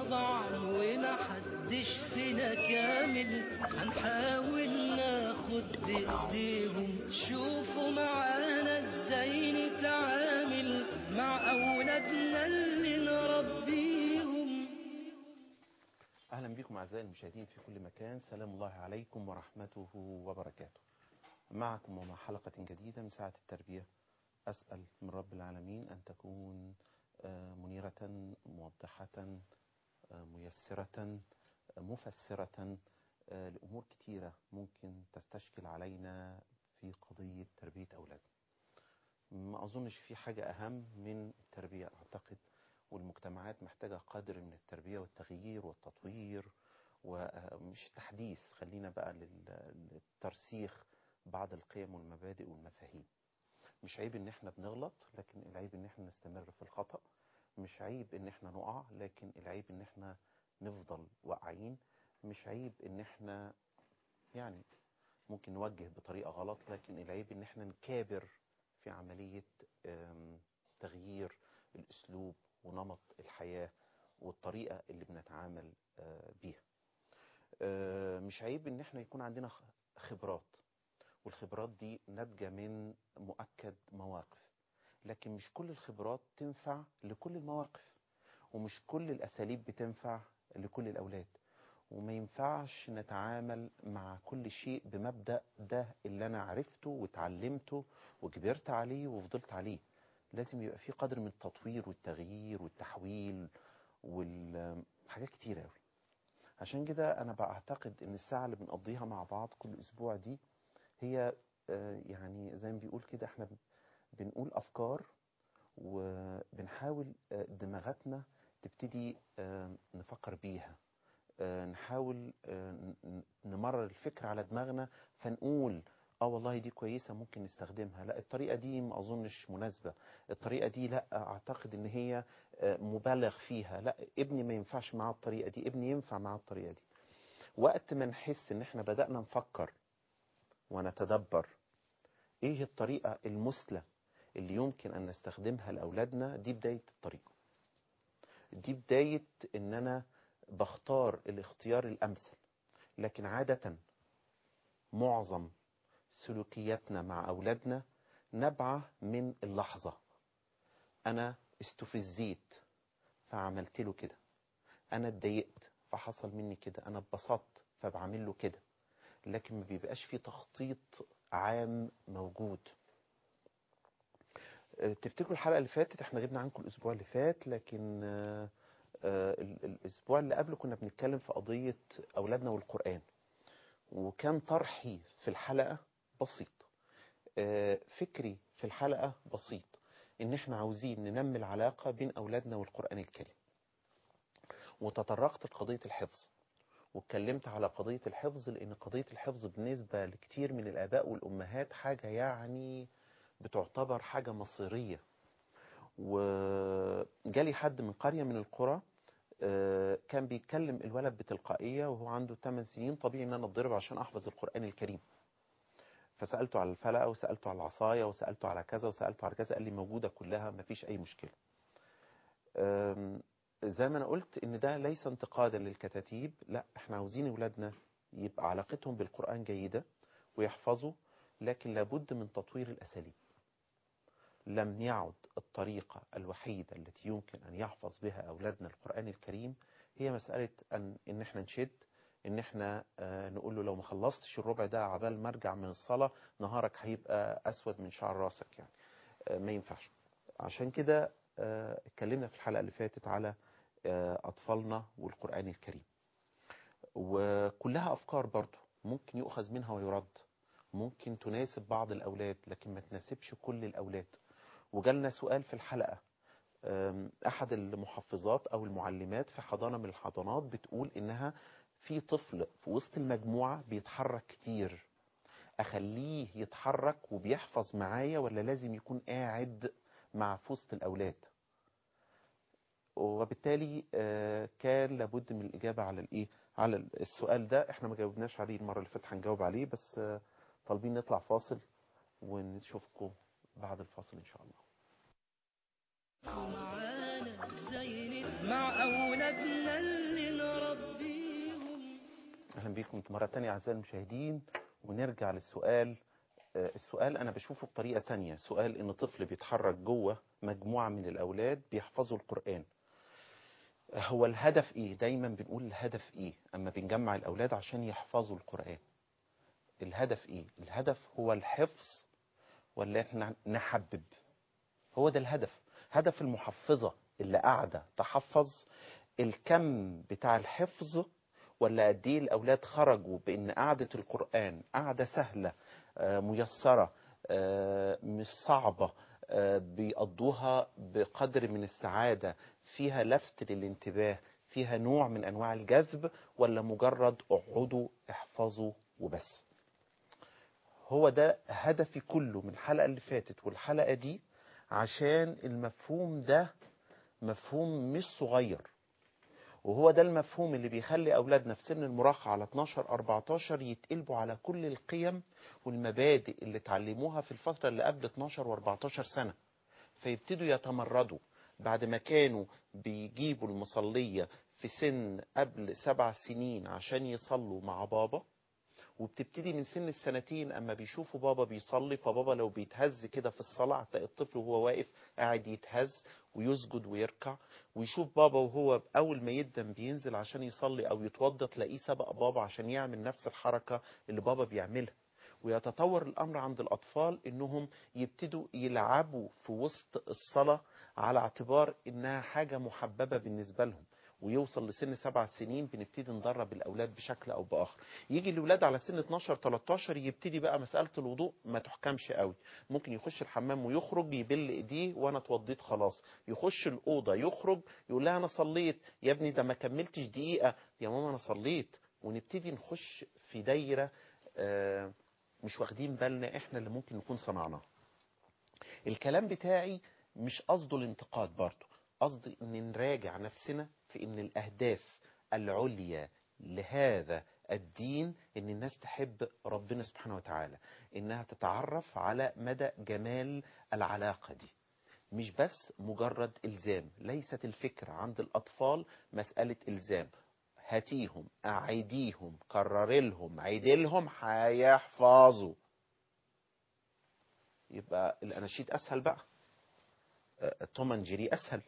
طبعا ومحدش فينا كامل هنحاول ناخد بايديهم شوفوا معانا ازاي نتعامل مع اولادنا اللي نربيهم أهلا بكم أعزائي المشاهدين في كل مكان سلام الله عليكم ورحمته وبركاته معكم ومع حلقة جديدة من ساعة التربية أسأل من رب العالمين أن تكون آه، منيرة موضحة آه، ميسرة آه، مفسرة آه، لأمور كتيرة ممكن تستشكل علينا في قضية تربية أولادنا ما أظنش في حاجة أهم من التربية أعتقد والمجتمعات محتاجة قدر من التربية والتغيير والتطوير ومش تحديث خلينا بقى لل- للترسيخ بعض القيم والمبادئ والمفاهيم مش عيب ان احنا بنغلط لكن العيب ان احنا نستمر في الخطأ مش عيب ان احنا نقع لكن العيب ان احنا نفضل واقعين مش عيب ان احنا يعني ممكن نوجه بطريقة غلط لكن العيب ان احنا نكابر في عملية آم، تغيير الاسلوب ونمط الحياة والطريقة اللي بنتعامل آه، بيها آه، مش عيب ان احنا يكون عندنا خ- خبرات والخبرات دي ناتجة من مؤكد مواقف لكن مش كل الخبرات تنفع لكل المواقف ومش كل الأساليب بتنفع لكل الأولاد وما ينفعش نتعامل مع كل شيء بمبدأ ده اللي أنا عرفته وتعلمته وكبرت عليه وفضلت عليه لازم يبقى في قدر من التطوير والتغيير والتحويل والحاجات كتيرة أوي عشان كده أنا بعتقد إن الساعة اللي بنقضيها مع بعض كل أسبوع دي هي آه، يعني زي ما بيقول كده احنا ب- بنقول أفكار وبنحاول آه، دماغاتنا تبتدي آه، نفكر بيها آه، نحاول آه، ن- ن- نمرر الفكرة على دماغنا فنقول اه والله دي كويسة ممكن نستخدمها لا الطريقة دي ما اظنش مناسبة الطريقة دي لا اعتقد ان هي آه، مبالغ فيها لا ابني ما ينفعش معاه الطريقة دي ابني ينفع معاه الطريقة دي وقت ما نحس ان احنا بدأنا نفكر ونتدبر ايه الطريقة المثلى اللي يمكن ان نستخدمها لاولادنا دي بداية الطريق دي بداية ان انا بختار الاختيار الامثل لكن عادة معظم سلوكياتنا مع اولادنا نبعة من اللحظة انا استفزيت فعملت له كده انا اتضايقت فحصل مني كده انا اتبسطت فبعمل له كده لكن ما بيبقاش في تخطيط عام موجود آه، تفتكروا الحلقة اللي فاتت احنا غبنا عنكم الأسبوع اللي فات لكن آه، آه، ال- الأسبوع اللي قبله كنا بنتكلم في قضية أولادنا والقرآن وكان طرحي في الحلقة بسيط آه، فكري في الحلقة بسيط إن احنا عاوزين ننمي العلاقة بين أولادنا والقرآن الكريم وتطرقت لقضية الحفظ واتكلمت على قضية الحفظ لأن قضية الحفظ بالنسبة لكتير من الآباء والأمهات حاجة يعني بتعتبر حاجة مصيرية وجالي حد من قرية من القرى آه، كان بيتكلم الولد بتلقائية وهو عنده 8 سنين طبيعي ان انا اتضرب عشان احفظ القرآن الكريم فسألته على الفلقة وسألته على العصاية وسألته على كذا وسألته على كذا قال لي موجودة كلها مفيش أي مشكلة أم، زي ما أنا قلت إن ده ليس انتقادا للكتاتيب لا إحنا عاوزين أولادنا يبقى علاقتهم بالقرآن جيدة ويحفظوا لكن لابد من تطوير الأساليب لم يعد الطريقة الوحيدة التي يمكن أن يحفظ بها أولادنا القرآن الكريم هي مسألة أن إن إحنا نشد إن إحنا آه، نقول له لو ما خلصتش الربع ده عبال ما أرجع من الصلاة نهارك هيبقى أسود من شعر راسك يعني آه، ما ينفعش عشان كده آه، اتكلمنا في الحلقة اللي فاتت على آه، أطفالنا والقرآن الكريم وكلها أفكار برضو ممكن يؤخذ منها ويرد ممكن تناسب بعض الأولاد لكن ما تناسبش كل الأولاد وجالنا سؤال في الحلقة أم، أحد المحفظات أو المعلمات في حضانة من الحضانات بتقول إنها في طفل في وسط المجموعة بيتحرك كتير أخليه يتحرك وبيحفظ معايا ولا لازم يكون قاعد مع في وسط الأولاد وبالتالي آه، كان لابد من الإجابة على الإيه على السؤال ده احنا ما جاوبناش عليه المرة اللي فاتت هنجاوب عليه بس آه، طالبين نطلع فاصل ونشوفكم بعد الفاصل إن شاء الله معانا ازاي نت- مع اولادنا أولادنا اللي نربيهم اهلا بيكم مرة تانية اعزائي المشاهدين ونرجع للسؤال آه، السؤال انا بشوفه بطريقة تانية سؤال ان طفل بيتحرك جوه مجموعة من الاولاد بيحفظوا القرآن آه، هو الهدف ايه دايما بنقول الهدف ايه اما بنجمع الاولاد عشان يحفظوا القرآن الهدف ايه الهدف هو الحفظ ولا احنا نحبب هو ده الهدف هدف المحفظة اللي قاعدة تحفظ الكم بتاع الحفظ ولا قد ايه الاولاد خرجوا بان قعده القران قعده سهله آه، ميسره آه، مش صعبه آه، بيقضوها بقدر من السعاده فيها لفت للانتباه فيها نوع من انواع الجذب ولا مجرد اقعدوا احفظوا وبس هو ده هدفي كله من الحلقه اللي فاتت والحلقه دي عشان المفهوم ده مفهوم مش صغير وهو ده المفهوم اللي بيخلي اولادنا في سن المراهقه على 12 14 يتقلبوا على كل القيم والمبادئ اللي اتعلموها في الفتره اللي قبل 12 و14 سنه فيبتدوا يتمردوا بعد ما كانوا بيجيبوا المصليه في سن قبل سبع سنين عشان يصلوا مع بابا وبتبتدي من سن السنتين اما بيشوفوا بابا بيصلي فبابا لو بيتهز كده في الصلاه هتلاقي الطفل وهو واقف قاعد يتهز ويسجد ويركع ويشوف بابا وهو اول ما يدم بينزل عشان يصلي او يتوضى تلاقيه سبق بابا عشان يعمل نفس الحركه اللي بابا بيعملها ويتطور الامر عند الاطفال انهم يبتدوا يلعبوا في وسط الصلاه على اعتبار انها حاجه محببه بالنسبه لهم ويوصل لسن سبع سنين بنبتدي ندرب الاولاد بشكل او باخر يجي الاولاد على سن 12 13 يبتدي بقى مساله الوضوء ما تحكمش قوي ممكن يخش الحمام ويخرج يبل ايديه وانا اتوضيت خلاص يخش الاوضه يخرج يقول لها انا صليت يا ابني ده ما كملتش دقيقه يا ماما انا صليت ونبتدي نخش في دايره آه، مش واخدين بالنا احنا اللي ممكن نكون صنعناها الكلام بتاعي مش قصده الانتقاد برضه قصدي ان نراجع نفسنا في ان الاهداف العليا لهذا الدين ان الناس تحب ربنا سبحانه وتعالى انها تتعرف على مدى جمال العلاقة دي مش بس مجرد الزام ليست الفكرة عند الاطفال مسألة الزام هاتيهم اعيديهم كرر لهم عيد لهم هيحفظوا يبقى الاناشيد اسهل بقى آه، توم اند جيري اسهل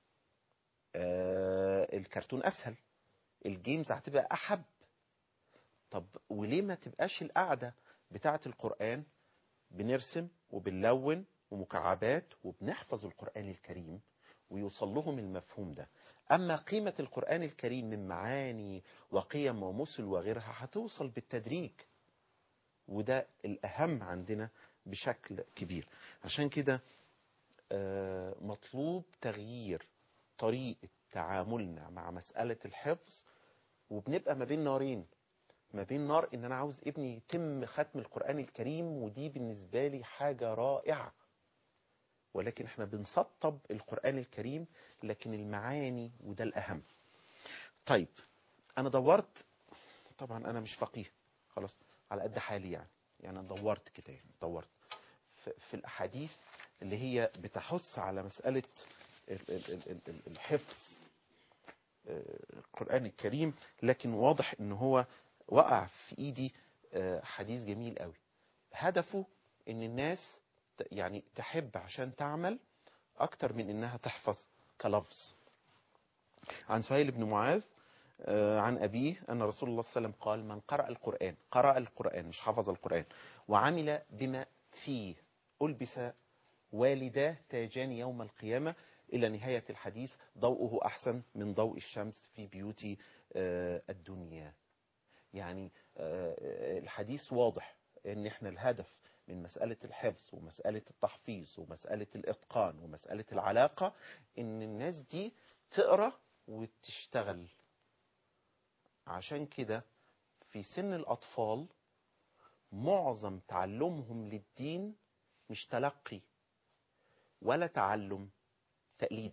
آه، الكرتون اسهل الجيمز هتبقى احب طب وليه ما تبقاش القعده بتاعه القران بنرسم وبنلون ومكعبات وبنحفظ القران الكريم ويوصل لهم المفهوم ده اما قيمه القران الكريم من معاني وقيم ومثل وغيرها هتوصل بالتدريج وده الاهم عندنا بشكل كبير عشان كده آه، مطلوب تغيير طريقة تعاملنا مع مسألة الحفظ وبنبقى ما بين نارين ما بين نار ان انا عاوز ابني يتم ختم القرآن الكريم ودي بالنسبة لي حاجة رائعة ولكن احنا بنسطب القرآن الكريم لكن المعاني وده الأهم طيب انا دورت طبعا انا مش فقيه خلاص على قد حالي يعني يعني انا دورت كده يعني دورت في, في الاحاديث اللي هي بتحث على مسألة ال- ال- ال- ال- ال- الحفظ آه، القرآن الكريم لكن واضح ان هو وقع في ايدي آه، حديث جميل قوي هدفه ان الناس ت- يعني تحب عشان تعمل اكتر من انها تحفظ كلفظ عن سهيل بن معاذ آه، عن أبيه أن رسول الله صلى الله عليه وسلم قال من قرأ القرآن قرأ القرآن مش حفظ القرآن وعمل بما فيه ألبس والداه تاجان يوم القيامة إلى نهاية الحديث ضوءه أحسن من ضوء الشمس في بيوت آه، الدنيا يعني آه، الحديث واضح ان احنا الهدف من مسألة الحفظ ومسألة التحفيظ ومسألة الإتقان ومسألة العلاقة ان الناس دي تقرأ وتشتغل عشان كده في سن الأطفال معظم تعلمهم للدين مش تلقي ولا تعلم تقليد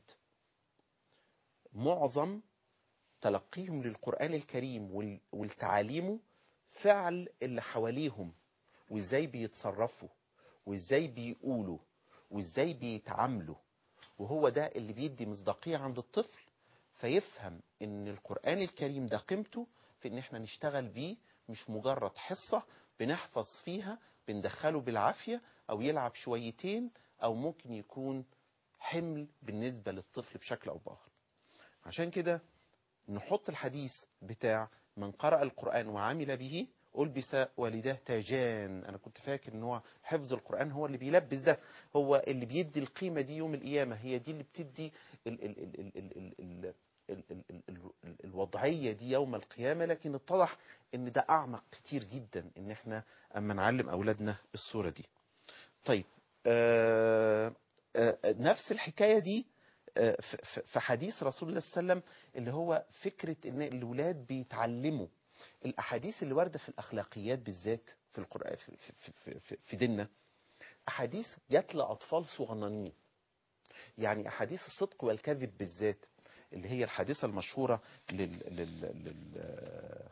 معظم تلقيهم للقرآن الكريم وال- والتعاليمه فعل اللي حواليهم وازاي بيتصرفوا وازاي بيقولوا وازاي بيتعاملوا وهو ده اللي بيدي مصداقية عند الطفل فيفهم ان القرآن الكريم ده قيمته في ان احنا نشتغل بيه مش مجرد حصة بنحفظ فيها بندخله بالعافية او يلعب شويتين او ممكن يكون حمل بالنسبة للطفل بشكل او باخر عشان كده نحط الحديث بتاع من قرأ القرآن وعمل به ألبس والداه تاجان أنا كنت فاكر إن هو حفظ القرآن هو اللي بيلبس ده هو اللي بيدي القيمة دي يوم القيامة هي دي اللي بتدي ال ال ال ال ال ال ال ال ال ال ال الوضعية دي يوم القيامة لكن اتضح إن ده أعمق كتير جدا إن إحنا أما نعلم أولادنا الصورة دي طيب آه آه نفس الحكاية دي آه، ف- ف- في حديث رسول الله صلى الله عليه وسلم اللي هو فكرة ان الولاد بيتعلموا الاحاديث اللي وارده في الاخلاقيات بالذات في القران في, في, في, في, في ديننا احاديث جات لاطفال صغننين يعني احاديث الصدق والكذب بالذات اللي هي الحادثه المشهوره لل لل لل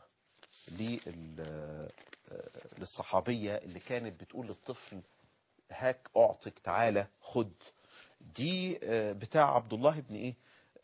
لل للصحابيه اللي كانت بتقول للطفل هاك اعطك تعالى خد دي آه، بتاع عبد الله بن ايه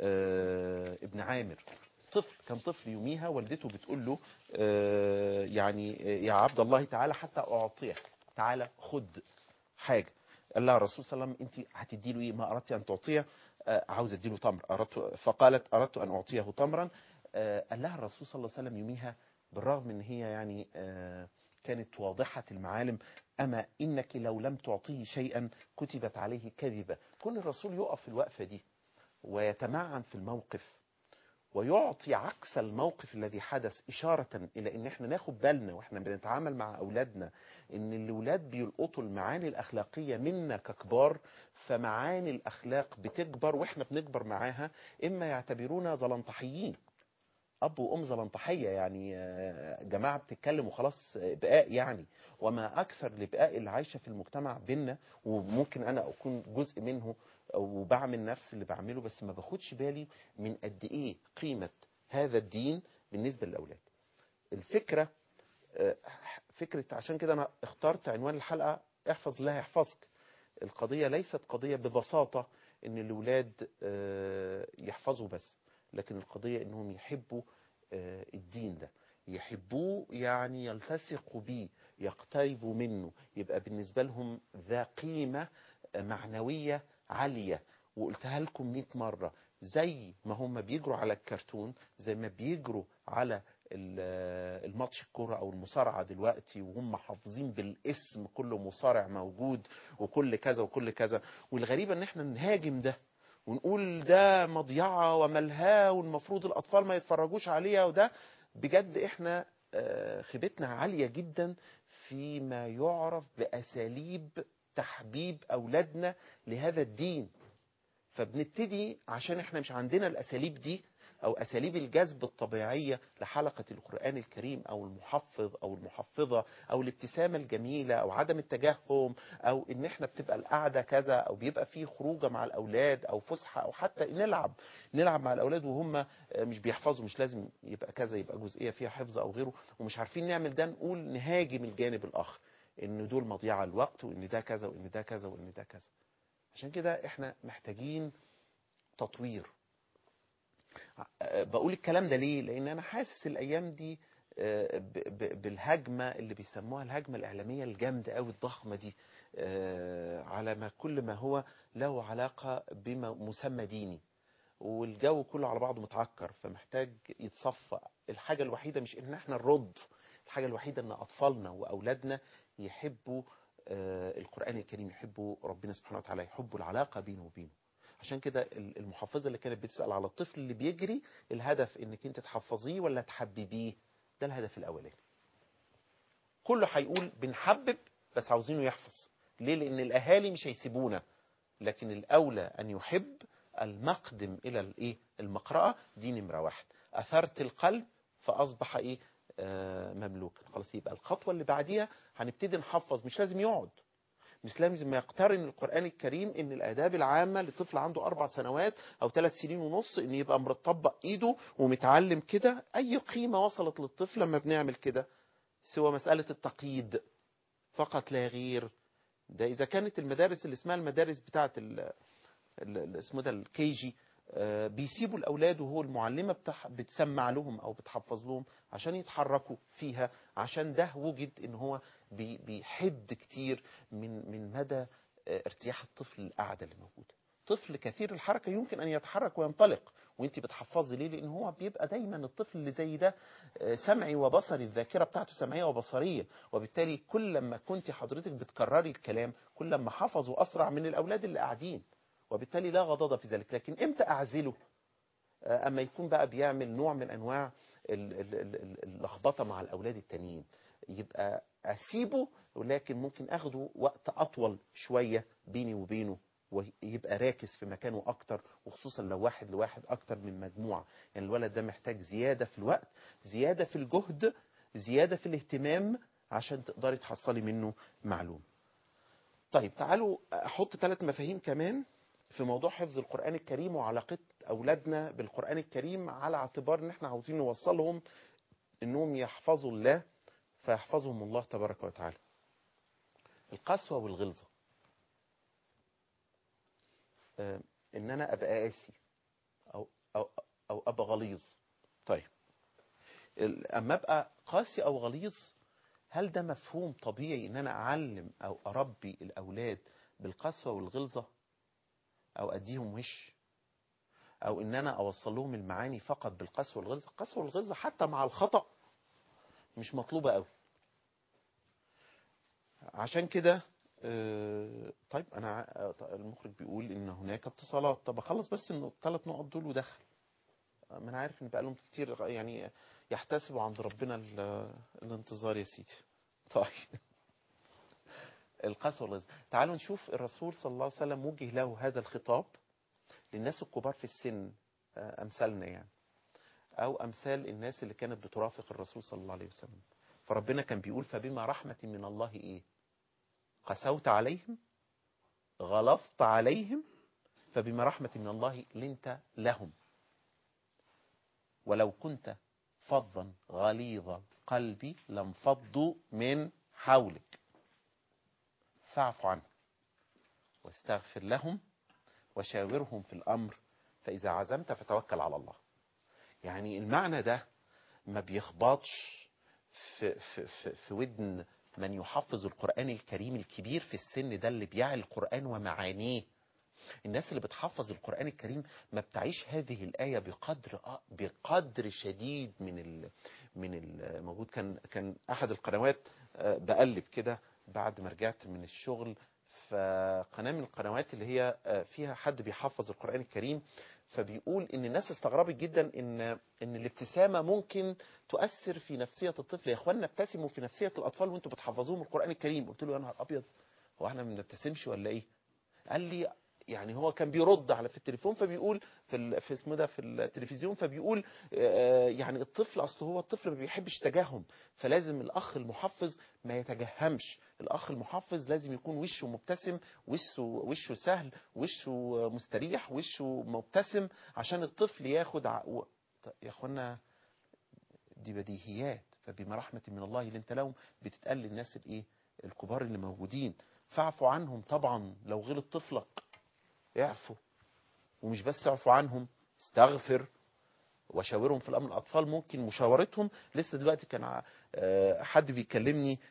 آه، ابن عامر طفل كان طفل يوميها والدته بتقول له آه، يعني آه، يا عبد الله تعالى حتى اعطيك تعالى خد حاجه قال لها الرسول صلى الله عليه وسلم انت هتدي له ايه ما اردت ان تعطيه آه، عاوز ادي له تمر اردت فقالت اردت ان اعطيه تمرا آه، قال لها الرسول صلى الله عليه وسلم يوميها بالرغم ان هي يعني آه، كانت واضحه المعالم اما انك لو لم تعطيه شيئا كتبت عليه كذبه كل الرسول يقف في الوقفه دي ويتمعن في الموقف ويعطي عكس الموقف الذي حدث إشارة إلى إن إحنا ناخد بالنا وإحنا بنتعامل مع أولادنا إن الأولاد بيلقطوا المعاني الأخلاقية منا ككبار فمعاني الأخلاق بتكبر وإحنا بنكبر معاها إما يعتبرونا زلنطحيين أب وأم زلنطحية يعني آه، جماعة بتتكلم وخلاص آه، بقاء يعني وما أكثر البقاء اللي عايشة في المجتمع بينا وممكن أنا أكون جزء منه وبعمل نفس اللي بعمله بس ما باخدش بالي من قد ايه قيمة هذا الدين بالنسبة للأولاد الفكرة آه، فكرة عشان كده أنا اخترت عنوان الحلقة احفظ الله يحفظك القضية ليست قضية ببساطة ان الأولاد آه، يحفظوا بس لكن القضية انهم يحبوا آه، الدين ده يحبوه يعني يلتصقوا بيه يقتربوا منه يبقى بالنسبة لهم ذا قيمة آه، معنوية عالية وقلتها لكم 100 مرة زي ما هم بيجروا على الكرتون زي ما بيجروا على ال- الماتش الكرة او المصارعة دلوقتي وهم حافظين بالاسم كل مصارع موجود وكل كذا وكل كذا والغريبة ان احنا نهاجم ده ونقول ده مضيعة وملهاه والمفروض الاطفال ما يتفرجوش عليها وده بجد احنا آه، خيبتنا عالية جدا فيما يعرف بأساليب تحبيب أولادنا لهذا الدين فبنبتدي عشان احنا مش عندنا الأساليب دي أو أساليب الجذب الطبيعية لحلقة القرآن الكريم أو المحفظ أو المحفظة أو الابتسامة الجميلة أو عدم التجهم أو إن احنا بتبقى القعدة كذا أو بيبقى فيه خروجة مع الأولاد أو فسحة أو حتى نلعب نلعب مع الأولاد وهم مش بيحفظوا مش لازم يبقى كذا يبقى جزئية فيها حفظ أو غيره ومش عارفين نعمل ده نقول نهاجم الجانب الآخر ان دول مضيعة الوقت وان ده كذا وان ده كذا وان ده كذا عشان كده احنا محتاجين تطوير أه، بقول الكلام ده ليه لان انا حاسس الايام دي أه، ب- ب- بالهجمة اللي بيسموها الهجمة الإعلامية الجامدة أوي الضخمة دي أه، على ما كل ما هو له علاقة بمسمى ديني والجو كله على بعضه متعكر فمحتاج يتصفى الحاجة الوحيدة مش ان احنا نرد الحاجة الوحيدة ان اطفالنا واولادنا يحبوا آه، القرآن الكريم يحبوا ربنا سبحانه وتعالى يحبوا العلاقة بينه وبينه عشان كده ال- المحفظة اللي كانت بتسأل على الطفل اللي بيجري الهدف انك انت تحفظيه ولا تحببيه ده الهدف الاولاني كله هيقول بنحبب بس عاوزينه يحفظ ليه لان الاهالي مش هيسيبونا لكن الاولى ان يحب المقدم الى الايه المقرأة دي نمرة واحد اثرت القلب فاصبح ايه آه مملوكا خلاص يبقى الخطوة اللي بعديها هنبتدي نحفظ مش لازم يقعد مش لازم يقترن القرآن الكريم ان الاداب العامة لطفل عنده اربع سنوات او ثلاث سنين ونص ان يبقى مرتبط ايده ومتعلم كده اي قيمة وصلت للطفل لما بنعمل كده سوى مسألة التقييد فقط لا غير ده اذا كانت المدارس اللي اسمها المدارس بتاعت ال ال- ال- اسمه ده الكي جي آه، بيسيبوا الاولاد وهو المعلمه بتح... بتسمع لهم او بتحفظ لهم عشان يتحركوا فيها عشان ده وجد ان هو بي... بيحد كتير من من مدى آه، ارتياح الطفل القعده اللي موجوده طفل كثير الحركه يمكن ان يتحرك وينطلق وانت بتحفظي ليه لان هو بيبقى دايما الطفل اللي زي ده آه، سمعي وبصري الذاكره بتاعته سمعيه وبصريه وبالتالي كل لما كنت حضرتك بتكرري الكلام كل لما حفظوا اسرع من الاولاد اللي قاعدين وبالتالي لا غضاضه في ذلك لكن امتى اعزله آه، اما يكون بقى بيعمل نوع من انواع ال- ال- ال- ال- اللخبطه مع الاولاد التانيين يبقى اسيبه ولكن ممكن اخده وقت اطول شويه بيني وبينه ويبقى راكز في مكانه اكتر وخصوصا لو واحد لواحد اكتر من مجموعه يعني الولد ده محتاج زياده في الوقت زياده في الجهد زياده في الاهتمام عشان تقدري تحصلي منه معلومه طيب تعالوا احط ثلاث مفاهيم كمان في موضوع حفظ القرآن الكريم وعلاقة أولادنا بالقرآن الكريم على اعتبار إن إحنا عاوزين نوصلهم إنهم يحفظوا الله فيحفظهم الله تبارك وتعالى. القسوة والغلظة. آه، إن أنا أبقى قاسي أو أو أو أبقى غليظ. طيب. ال- أما أبقى قاسي أو غليظ هل ده مفهوم طبيعي إن أنا أعلم أو أربي الأولاد بالقسوة والغلظة؟ او اديهم وش او ان انا اوصل لهم المعاني فقط بالقسوه والغلظه القسوه والغلظه حتى مع الخطا مش مطلوبه قوي عشان كده آه، طيب انا ع- آه، ط- المخرج بيقول ان هناك اتصالات طب اخلص بس انه الثلاث نقط دول ودخل آه، ما انا عارف ان بقى لهم كتير غ- يعني يحتسبوا عند ربنا ال- الانتظار يا سيدي طيب القسوة والغلظة تعالوا نشوف الرسول صلى الله عليه وسلم وجه له هذا الخطاب للناس الكبار في السن آه، أمثالنا يعني أو أمثال الناس اللي كانت بترافق الرسول صلى الله عليه وسلم فربنا كان بيقول فبما رحمة من الله إيه قسوت عليهم غلظت عليهم فبما رحمة من الله لنت لهم ولو كنت فظا غليظ قلبي لانفضوا من حولك فاعف عنهم واستغفر لهم وشاورهم في الأمر فإذا عزمت فتوكل على الله يعني المعنى ده ما بيخبطش في, في, في, في ودن من يحفظ القرآن الكريم الكبير في السن ده اللي بيعي القرآن ومعانيه الناس اللي بتحفظ القرآن الكريم ما بتعيش هذه الآية بقدر آه بقدر شديد من ال من الموجود كان كان أحد القنوات آه، بقلب كده بعد ما رجعت من الشغل فقناة من القنوات اللي هي آه، فيها حد بيحفظ القرآن الكريم فبيقول ان الناس استغربت جدا ان ان الابتسامه ممكن تؤثر في نفسيه الطفل يا اخوانا ابتسموا في نفسيه الاطفال وانتوا بتحفظوهم القران الكريم قلت له يا نهار ابيض هو احنا ما بنبتسمش ولا ايه قال لي يعني هو كان بيرد على في التليفون فبيقول في ال- في اسمه ده في التلفزيون فبيقول آه، يعني الطفل اصل هو الطفل ما بيحبش تجهم فلازم الاخ المحفظ ما يتجهمش الاخ المحفظ لازم يكون وشه مبتسم وشه وشه سهل وشه مستريح وشه مبتسم عشان الطفل ياخد ع... و... طيب يا اخوانا دي بديهيات فبما رحمة من الله لنت لهم بتتقال للناس الايه الكبار اللي موجودين فاعفوا عنهم طبعا لو غلط طفلك اعفوا ومش بس اعفوا عنهم استغفر وشاورهم في الامر الاطفال ممكن مشاورتهم لسه دلوقتي كان ع- آه، حد بيكلمني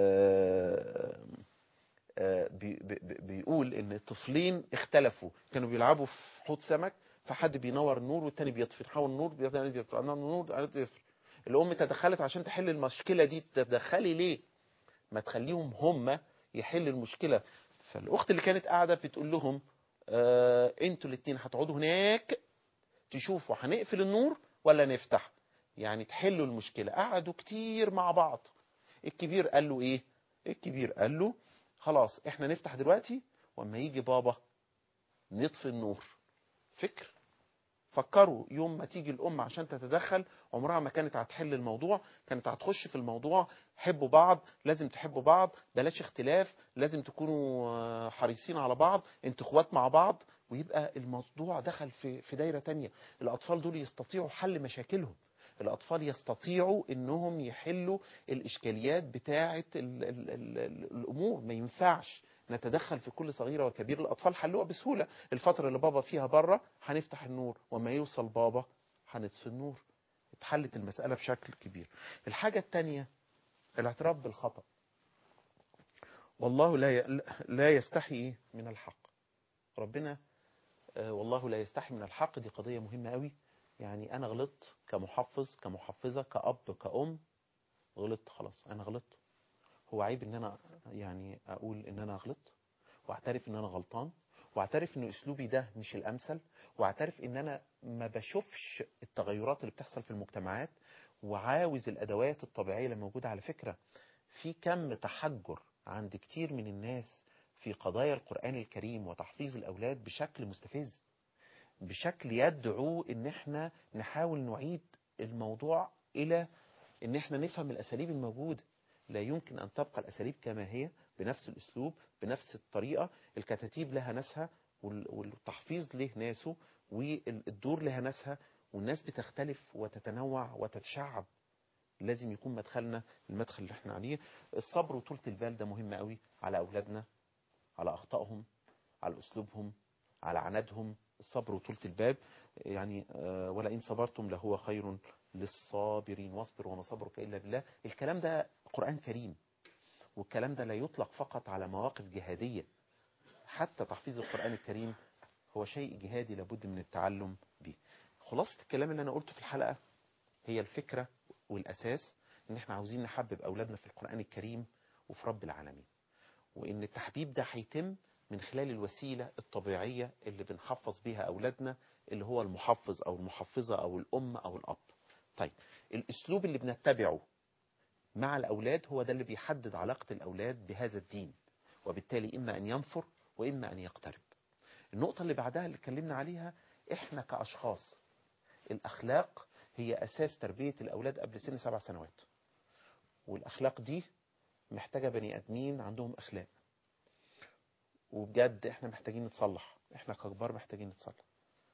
آه، آه، بي- بي- بي- بيقول ان طفلين اختلفوا كانوا بيلعبوا في حوض سمك فحد بينور النور والتاني بيطفي نحاول النور التاني يطفي نحاول النور التاني يطفي الام تدخلت عشان تحل المشكله دي تدخلي ليه ما تخليهم هم يحل المشكله فالاخت اللي كانت قاعده بتقول لهم آه انتوا الاتنين هتقعدوا هناك تشوفوا هنقفل النور ولا نفتح يعني تحلوا المشكله قعدوا كتير مع بعض الكبير قال له ايه الكبير قال له خلاص احنا نفتح دلوقتي واما يجي بابا نطفي النور فكر فكروا يوم ما تيجي الام عشان تتدخل عمرها ما كانت هتحل الموضوع كانت هتخش في الموضوع حبوا بعض لازم تحبوا بعض بلاش اختلاف لازم تكونوا آه، حريصين على بعض انتوا اخوات مع بعض ويبقى الموضوع دخل في في دايره تانية الاطفال دول يستطيعوا حل مشاكلهم الاطفال يستطيعوا انهم يحلوا الاشكاليات بتاعه ال ال ال ال الامور ما ينفعش نتدخل في كل صغيرة وكبيرة الأطفال حلوها بسهولة الفترة اللي بابا فيها بره هنفتح النور وما يوصل بابا هنطفي النور اتحلت المسألة بشكل كبير الحاجة التانية الاعتراف بالخطأ والله لا ي... لا يستحي إيه؟ من الحق ربنا آه، والله لا يستحي من الحق دي قضية مهمة قوي يعني أنا غلطت كمحفظ كمحفظة كأب كأم غلطت خلاص أنا غلطت هو عيب إن أنا يعني أقول إن أنا غلطت واعترف إن أنا غلطان واعترف إن أسلوبي ده مش الأمثل واعترف إن أنا ما بشوفش التغيرات اللي بتحصل في المجتمعات وعاوز الأدوات الطبيعية اللي موجودة على فكرة في كم تحجر عند كتير من الناس في قضايا القرآن الكريم وتحفيظ الأولاد بشكل مستفز بشكل يدعو ان احنا نحاول نعيد الموضوع الى ان احنا نفهم الاساليب الموجودة لا يمكن ان تبقى الاساليب كما هي بنفس الاسلوب بنفس الطريقة الكتاتيب لها ناسها وال- والتحفيظ له ناسه والدور لها ناسها والناس بتختلف وتتنوع وتتشعب لازم يكون مدخلنا المدخل اللي احنا عليه الصبر وطولة البال ده مهم قوي على اولادنا على اخطائهم على اسلوبهم على عنادهم الصبر وطولة الباب يعني آه، ولئن صبرتم لهو خير للصابرين واصبر وما صبرك إلا بالله الكلام ده قرآن كريم والكلام ده لا يطلق فقط على مواقف جهادية حتى تحفيظ القرآن الكريم هو شيء جهادي لابد من التعلم به خلاصة الكلام اللي أنا قلته في الحلقة هي الفكرة والأساس إن إحنا عاوزين نحبب أولادنا في القرآن الكريم وفي رب العالمين وإن التحبيب ده هيتم من خلال الوسيلة الطبيعية اللي بنحفظ بيها أولادنا اللي هو المحفظ أو المحفظة أو الأم أو الأب طيب الأسلوب اللي بنتبعه مع الأولاد هو ده اللي بيحدد علاقة الأولاد بهذا الدين وبالتالي إما أن ينفر وإما أن يقترب النقطة اللي بعدها اللي اتكلمنا عليها إحنا كأشخاص الأخلاق هي أساس تربية الأولاد قبل سن سبع سنوات والأخلاق دي محتاجة بني آدمين عندهم أخلاق وبجد احنا محتاجين نتصلح احنا ككبار محتاجين نتصلح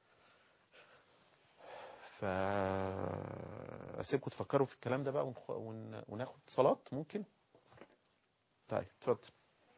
فاسيبكم تفكروا في الكلام ده بقى ونخ... ون... وناخد صلاة ممكن طيب اتفضل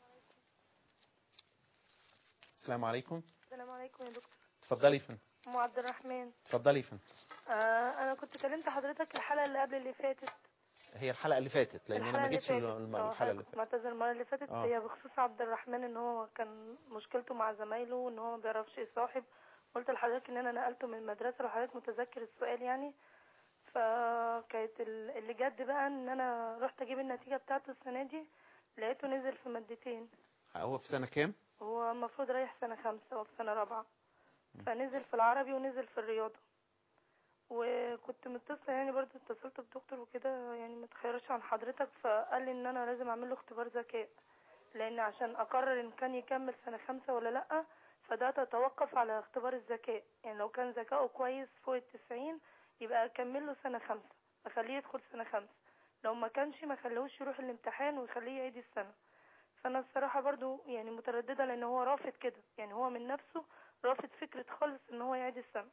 السلام عليكم السلام عليكم يا دكتور اتفضلي يا فندم ام عبد الرحمن اتفضلي يا فندم آه انا كنت كلمت حضرتك الحلقه اللي قبل اللي فاتت هي الحلقة اللي فاتت لان انا الحلقة ما اللي جيتش فاتت. الم- آه، الحلقة اللي كنت فاتت معتذر المره اللي فاتت آه. هي بخصوص عبد الرحمن ان هو كان مشكلته مع زمايله ان هو ما بيعرفش يصاحب قلت لحضرتك ان انا نقلته من المدرسه لو حضرتك متذكر السؤال يعني فكانت ال- اللي جد بقى ان انا رحت اجيب النتيجه بتاعته السنه دي لقيته نزل في مادتين هو في سنة كام هو المفروض رايح سنة خمسة أو في سنة رابعة فنزل في العربي ونزل في الرياضة وكنت متصلة يعني برضو اتصلت بدكتور وكده يعني متخيرش عن حضرتك فقال لي ان انا لازم اعمل له اختبار ذكاء لان عشان اقرر ان كان يكمل سنة خمسة ولا لأ فده تتوقف على اختبار الذكاء يعني لو كان ذكاؤه كويس فوق التسعين يبقى اكمل له سنة خمسة اخليه يدخل سنة خمسة لو ما كانش ما خلوش يروح الامتحان ويخليه يعيد السنة فانا الصراحة برضو يعني مترددة لان هو رافض كده يعني هو من نفسه رافض فكرة خالص ان هو يعيد السنة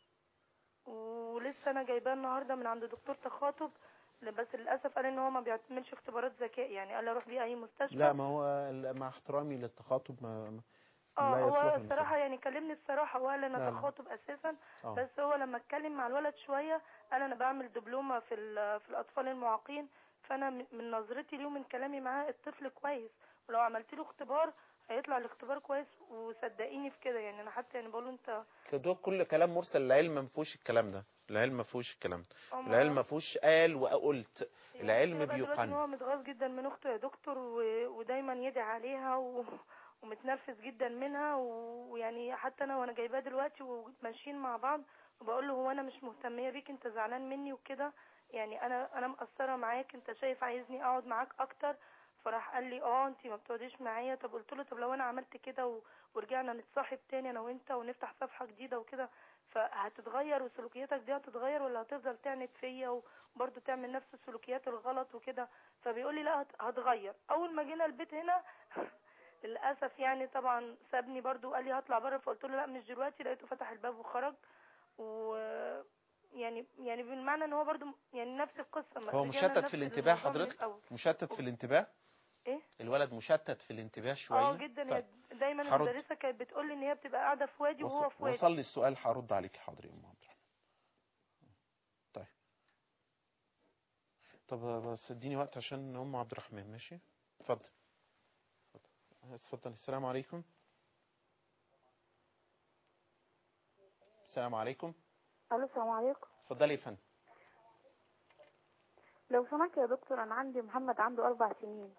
ولسه انا جايباه النهارده من عند دكتور تخاطب بس للاسف قال ان هو ما بيعملش اختبارات ذكاء يعني قال لي اروح بيه اي مستشفى لا ما هو ال- مع احترامي للتخاطب ما ما- اه لا هو يصلح الصراحه للمساعدة. يعني كلمني الصراحه وقال لا، انا لا. تخاطب اساسا آه. بس هو لما اتكلم مع الولد شويه قال انا بعمل دبلومه في ال- في الاطفال المعاقين فانا من- من نظرتي ليه ومن كلامي معاه الطفل كويس ولو عملت له اختبار هيطلع الاختبار كويس وصدقيني في كده يعني انا حتى يعني بقول له انت ده كل كلام مرسل العلم ما فيهوش الكلام ده العلم ما فيهوش الكلام ده هما- العلم ما فيهوش قال وقلت يعني العلم هو بقى دلوقتي ان بيقن هو متغاظ جدا من اخته يا دكتور و... ودايما يدعي عليها و... ومتنرفز جدا منها و- ويعني حتى انا وانا جايباه دلوقتي وماشيين مع بعض وبقول له هو انا مش مهتميه بيك انت زعلان مني وكده يعني انا انا مقصره معاك انت شايف عايزني اقعد معاك اكتر فراح قال لي اه انت ما بتقعديش معايا طب قلت له طب لو انا عملت كده و... ورجعنا نتصاحب تاني انا وانت ونفتح صفحه جديده وكده فهتتغير وسلوكياتك دي هتتغير ولا هتفضل تعند فيا وبرضه تعمل نفس السلوكيات الغلط وكده فبيقول لي لا هت- هتغير اول ما جينا البيت هنا للاسف يعني طبعا سابني برضه وقال لي هطلع بره فقلت له لا مش دلوقتي لقيته فتح الباب وخرج و يعني يعني بالمعنى ان هو برضه يعني نفس القصه ما هو رجعنا مشتت نفس في الانتباه الموضوع من حضرتك الأول. مشتت في الانتباه ايه الولد مشتت في الانتباه شويه اه جدا طيب. هي دايما هرد. المدرسه كانت بتقول لي ان هي بتبقى قاعده في وادي وهو في وادي وصل لي السؤال هرد عليك حاضر يا ام عبد الرحمن طيب طب بس اديني وقت عشان ام عبد الرحمن ماشي اتفضل اتفضل اتفضل السلام عليكم السلام عليكم الو السلام عليكم اتفضلي يا فندم لو سمحت يا دكتور انا عندي محمد عنده اربع سنين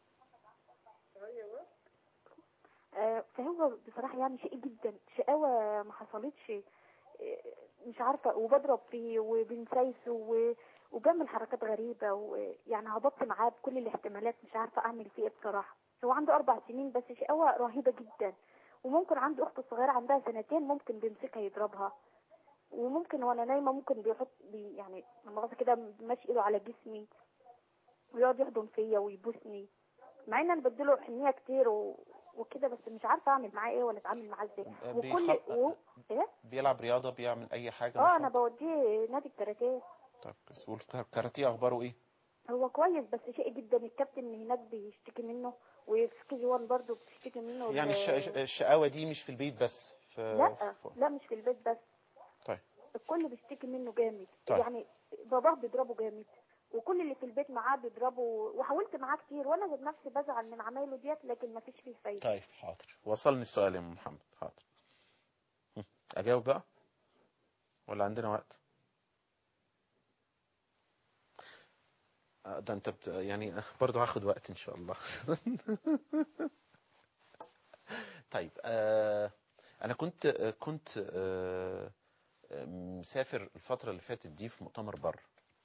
آه، فهو بصراحة يعني شقي جدا شقاوة ما حصلتش آه، مش عارفة وبضرب فيه وبنسايسه و- وبعمل حركات غريبة ويعني هبط معاه بكل الاحتمالات مش عارفة اعمل فيه ايه بصراحة هو عنده اربع سنين بس شقاوة رهيبة جدا وممكن عنده اخت صغيرة عندها سنتين ممكن بيمسكها يضربها وممكن وانا نايمة ممكن بيحط بي يعني لما كده ماشي ايده على جسمي ويقعد يحضن فيا ويبوسني مع ان انا بديله حنيه كتير و... وكده بس مش عارفه اعمل معاه ايه ولا اتعامل معاه ازاي وكل بيخل- و... ايه بيلعب رياضه بيعمل اي حاجه اه نشاط؟ انا بوديه نادي الكاراتيه طيب كويس والكاراتيه اخباره ايه هو كويس بس شقي جدا الكابتن هناك بيشتكي منه وفي كي جي 1 برضه بتشتكي منه يعني ال- الش... الشقاوه دي مش في البيت بس في لا في- لا مش في البيت بس طيب الكل بيشتكي منه جامد طيب. يعني باباه بيضربه جامد وكل اللي في البيت معاه بيضربوا وحاولت معاه كتير وانا ذات نفسي بزعل من عمايله ديت لكن ما فيش فيه فايده طيب حاضر وصلني السؤال يا ام محمد حاضر هم. اجاوب بقى ولا عندنا وقت آه، ده انت بت... يعني برضه هاخد وقت ان شاء الله طيب آه انا كنت آه، كنت آه آه، مسافر الفترة اللي فاتت دي في مؤتمر بره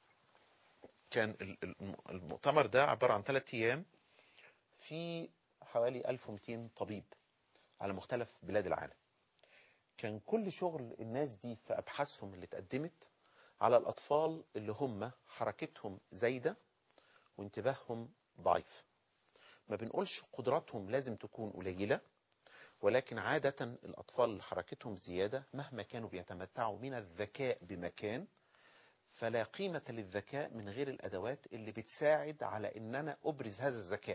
كان ال- ال- المؤتمر ده عبارة عن ثلاث ايام في حوالي 1200 طبيب على مختلف بلاد العالم كان كل شغل الناس دي في أبحاثهم اللي اتقدمت على الأطفال اللي هم حركتهم زايدة وانتباههم ضعيف ما بنقولش قدراتهم لازم تكون قليلة ولكن عادة الأطفال اللي حركتهم زيادة مهما كانوا بيتمتعوا من الذكاء بمكان فلا قيمة للذكاء من غير الأدوات اللي بتساعد على إن أنا أبرز هذا الذكاء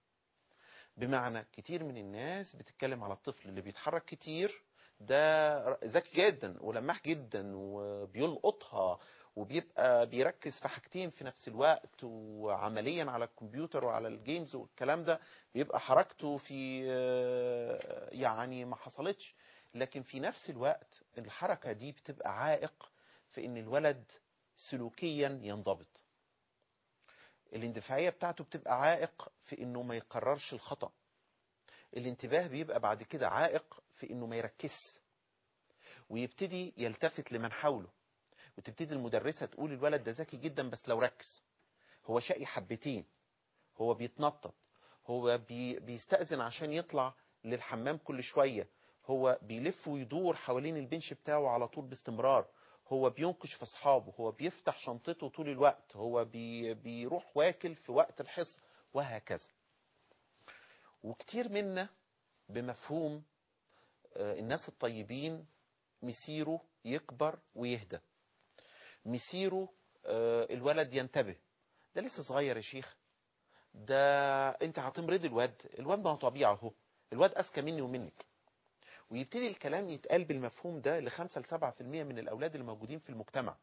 بمعنى كتير من الناس بتتكلم على الطفل اللي بيتحرك كتير ده ذكي جدا ولماح جدا وبيلقطها وبيبقى بيركز في حاجتين في نفس الوقت وعمليا على الكمبيوتر وعلى الجيمز والكلام ده بيبقى حركته في آه، يعني ما حصلتش لكن في نفس الوقت الحركة دي بتبقى عائق في ان الولد سلوكيا ينضبط الاندفاعية بتاعته بتبقى عائق في انه ما يكررش الخطأ الانتباه بيبقى بعد كده عائق في انه ما يركزش ويبتدي يلتفت لمن حوله وتبتدي المدرسة تقول الولد ده ذكي جدا بس لو ركز هو شقي حبتين هو بيتنطط هو بي بيستأذن عشان يطلع للحمام كل شوية هو بيلف ويدور حوالين البنش بتاعه على طول باستمرار هو بينقش في اصحابه هو بيفتح شنطته طول الوقت هو بي بيروح واكل في وقت الحصة وهكذا وكتير منا بمفهوم آه، الناس الطيبين مسيره يكبر ويهدى مسيره آه، الولد ينتبه ده لسه صغير يا شيخ ده انت هتمرض الواد الواد ما هو طبيعي اهو الواد اذكى مني ومنك ويبتدي الكلام يتقال بالمفهوم ده لخمسة لسبعة في المية من الأولاد اللي موجودين في المجتمع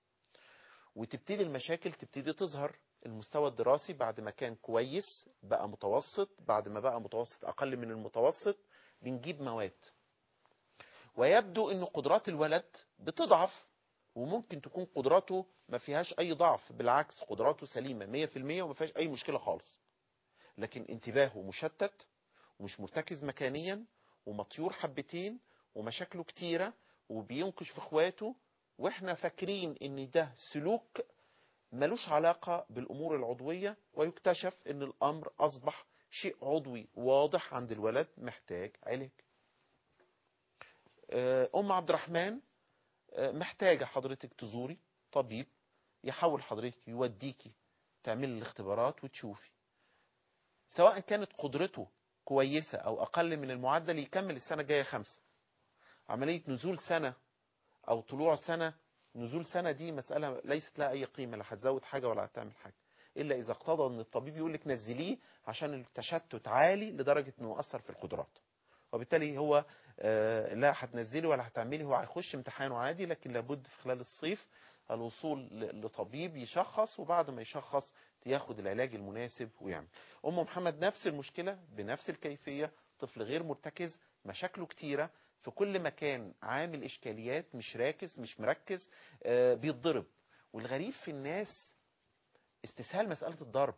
وتبتدي المشاكل تبتدي تظهر المستوى الدراسي بعد ما كان كويس بقى متوسط بعد ما بقى متوسط أقل من المتوسط بنجيب مواد ويبدو أن قدرات الولد بتضعف وممكن تكون قدراته ما فيهاش أي ضعف بالعكس قدراته سليمة مية في المية وما فيهاش أي مشكلة خالص لكن انتباهه مشتت ومش مرتكز مكانيا ومطيور حبتين ومشاكله كتيرة وبينكش في اخواته واحنا فاكرين ان ده سلوك ملوش علاقة بالامور العضوية ويكتشف ان الامر اصبح شيء عضوي واضح عند الولد محتاج علاج آه، ام عبد الرحمن آه، محتاجة حضرتك تزوري طبيب يحاول حضرتك يوديكي تعملي الاختبارات وتشوفي سواء كانت قدرته كويسة أو أقل من المعدل يكمل السنة الجاية خمسة عملية نزول سنة أو طلوع سنة نزول سنة دي مسألة ليست لها أي قيمة لا هتزود حاجة ولا هتعمل حاجة الا اذا اقتضى ان الطبيب يقول لك نزليه عشان التشتت عالي لدرجه انه يؤثر في القدرات وبالتالي هو آه، لا هتنزلي ولا هتعملي هو هيخش امتحانه عادي لكن لابد في خلال الصيف الوصول ل- لطبيب يشخص وبعد ما يشخص ياخد العلاج المناسب ويعمل ام محمد نفس المشكله بنفس الكيفيه طفل غير مرتكز مشاكله كتيره في كل مكان عامل اشكاليات مش راكز مش مركز آه، بيتضرب والغريب في الناس استسهال مساله الضرب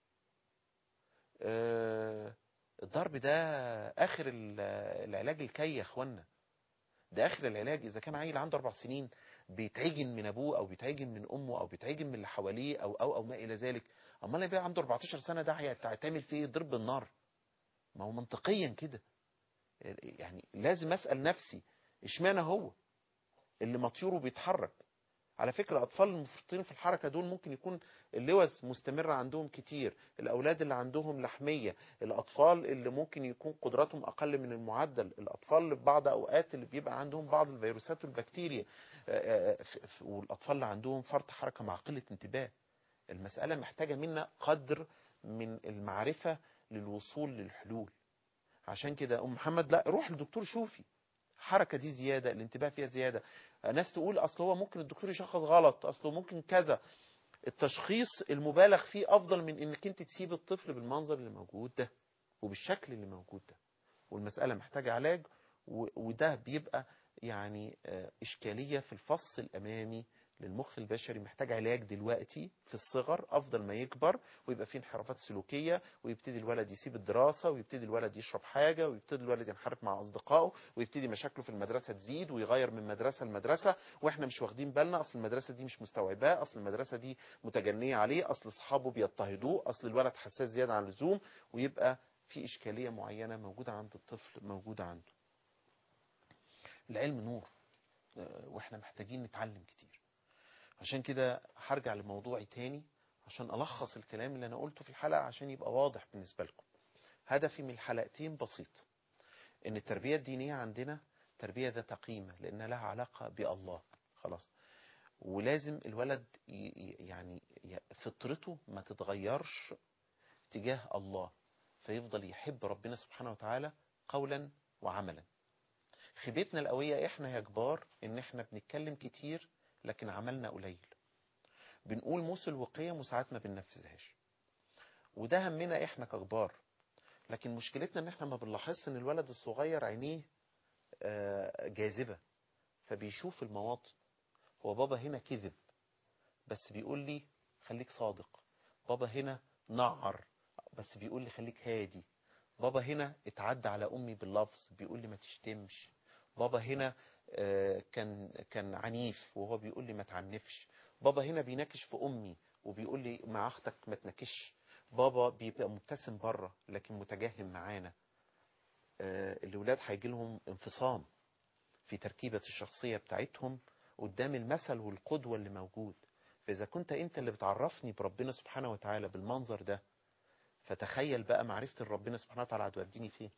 آه، الضرب ده اخر ال- العلاج الكي يا اخوانا ده اخر العلاج اذا كان عيل عنده اربع سنين بيتعجن من ابوه او بيتعجن من امه او بيتعجن من اللي حواليه او او او ما الى ذلك امال اللي بقى عنده 14 سنه ده هيتعمل فيه إيه؟ ضرب بالنار ما هو منطقيا كده يعني لازم اسال نفسي اشمعنى هو اللي مطيوره بيتحرك على فكرة أطفال المفرطين في الحركة دول ممكن يكون اللوز مستمرة عندهم كتير الأولاد اللي عندهم لحمية الأطفال اللي ممكن يكون قدراتهم أقل من المعدل الأطفال اللي في بعض أوقات اللي بيبقى عندهم بعض الفيروسات والبكتيريا آه، آه، ف- ف- والأطفال اللي عندهم فرط حركة مع قلة انتباه المسألة محتاجة منا قدر من المعرفة للوصول للحلول عشان كده أم محمد لا روح للدكتور شوفي الحركة دي زيادة الانتباه فيها زيادة ناس تقول اصل هو ممكن الدكتور يشخص غلط اصله ممكن كذا التشخيص المبالغ فيه افضل من انك انت تسيب الطفل بالمنظر اللي موجود ده وبالشكل اللي موجود ده والمسألة محتاجة علاج و- وده بيبقى يعني آه، إشكالية في الفص الأمامي للمخ البشري محتاج علاج دلوقتي في الصغر أفضل ما يكبر ويبقى فيه انحرافات سلوكية ويبتدي الولد يسيب الدراسة ويبتدي الولد يشرب حاجة ويبتدي الولد ينحرف مع أصدقائه ويبتدي مشاكله في المدرسة تزيد ويغير من مدرسة لمدرسة واحنا مش واخدين بالنا اصل المدرسة دي مش مستوعباه اصل المدرسة دي متجنية عليه اصل اصحابه بيضطهدوه اصل الولد حساس زيادة عن اللزوم ويبقى في إشكالية معينة موجودة عند الطفل موجودة عنده العلم نور آه، واحنا محتاجين نتعلم كتير عشان كده هرجع لموضوعي تاني عشان ألخص الكلام اللي أنا قلته في الحلقة عشان يبقى واضح بالنسبة لكم هدفي من الحلقتين بسيط إن التربية الدينية عندنا تربية ذات قيمة لأنها لها علاقة بالله خلاص ولازم الولد ي- ي- يعني ي- فطرته ما تتغيرش تجاه الله فيفضل يحب ربنا سبحانه وتعالى قولا وعملا خيبتنا القوية احنا يا كبار ان احنا بنتكلم كتير لكن عملنا قليل بنقول موس الوقية وساعات ما بننفذهاش وده همنا احنا ككبار لكن مشكلتنا ان احنا ما بنلاحظش ان الولد الصغير عينيه آه، جاذبة فبيشوف المواطن هو بابا هنا كذب بس بيقول لي خليك صادق بابا هنا نعر بس بيقول لي خليك هادي بابا هنا اتعدى على امي باللفظ بيقول لي ما تشتمش بابا هنا آه، كان كان عنيف وهو بيقول لي ما تعنفش بابا هنا بيناكش في امي وبيقول لي مع اختك ما تناكش بابا بيبقى مبتسم بره لكن متجهم معانا آه، الاولاد هيجي لهم انفصام في تركيبة الشخصية بتاعتهم قدام المثل والقدوة اللي موجود فإذا كنت أنت اللي بتعرفني بربنا سبحانه وتعالى بالمنظر ده فتخيل بقى معرفة ربنا سبحانه وتعالى هتوديني فين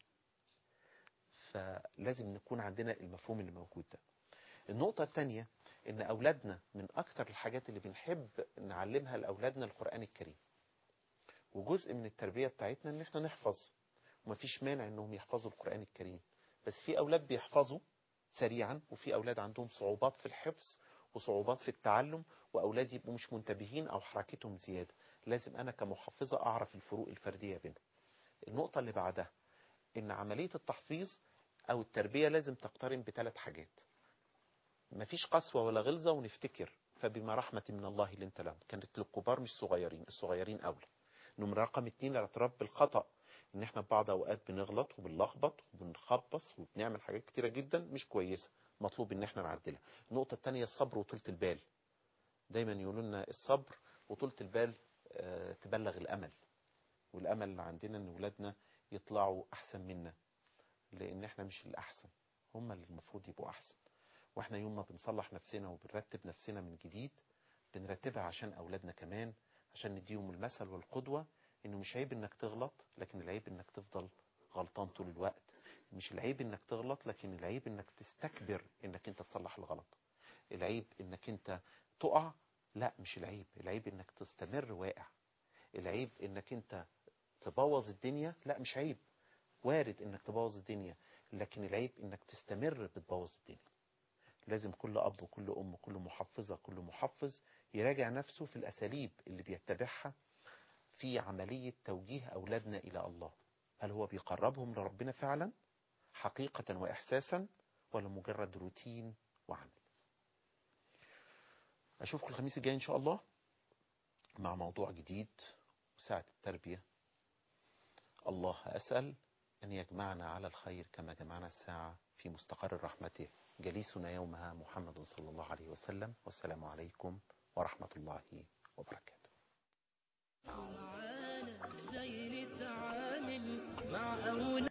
فلازم نكون عندنا المفهوم اللي موجود ده النقطة الثانية ان اولادنا من اكتر الحاجات اللي بنحب نعلمها لاولادنا القرآن الكريم وجزء من التربية بتاعتنا ان احنا نحفظ ومفيش مانع انهم يحفظوا القرآن الكريم بس في اولاد بيحفظوا سريعا وفي اولاد عندهم صعوبات في الحفظ وصعوبات في التعلم واولاد يبقوا مش منتبهين او حركتهم زيادة لازم انا كمحفظة اعرف الفروق الفردية بينهم النقطة اللي بعدها ان عملية التحفيظ او التربية لازم تقترن بثلاث حاجات مفيش قسوة ولا غلظة ونفتكر فبما رحمة من الله لنت لهم كانت للكبار مش صغيرين الصغيرين أولى نمرة رقم اتنين الاعتراف بالخطأ ان احنا ببعض اوقات بنغلط وبنلخبط وبنخبص وبنعمل حاجات كتيرة جدا مش كويسة مطلوب ان احنا نعدلها النقطة التانية الصبر وطولة البال دايما يقولوا لنا الصبر وطولة البال آه، تبلغ الامل والامل اللي عندنا ان ولادنا يطلعوا احسن منا لان احنا مش الاحسن هم اللي المفروض يبقوا احسن واحنا يوم ما بنصلح نفسنا وبنرتب نفسنا من جديد بنرتبها عشان اولادنا كمان عشان نديهم المثل والقدوة انه مش عيب انك تغلط لكن العيب انك تفضل غلطان طول الوقت مش العيب انك تغلط لكن العيب انك تستكبر انك انت تصلح الغلط العيب انك انت تقع لا مش العيب العيب انك تستمر واقع العيب انك انت تبوظ الدنيا لا مش عيب وارد انك تبوظ الدنيا لكن العيب انك تستمر بتبوظ الدنيا لازم كل اب وكل ام وكل محفظة كل محفظ يراجع نفسه في الاساليب اللي بيتبعها في عملية توجيه اولادنا الى الله هل هو بيقربهم لربنا فعلا حقيقة واحساسا ولا مجرد روتين وعمل اشوفكم الخميس الجاي ان شاء الله مع موضوع جديد ساعة التربية الله أسأل أن يجمعنا على الخير كما جمعنا الساعة في مستقر رحمته جليسنا يومها محمد صلى الله عليه وسلم والسلام عليكم ورحمة الله وبركاته معانا ازاي نتعامل مع أولاد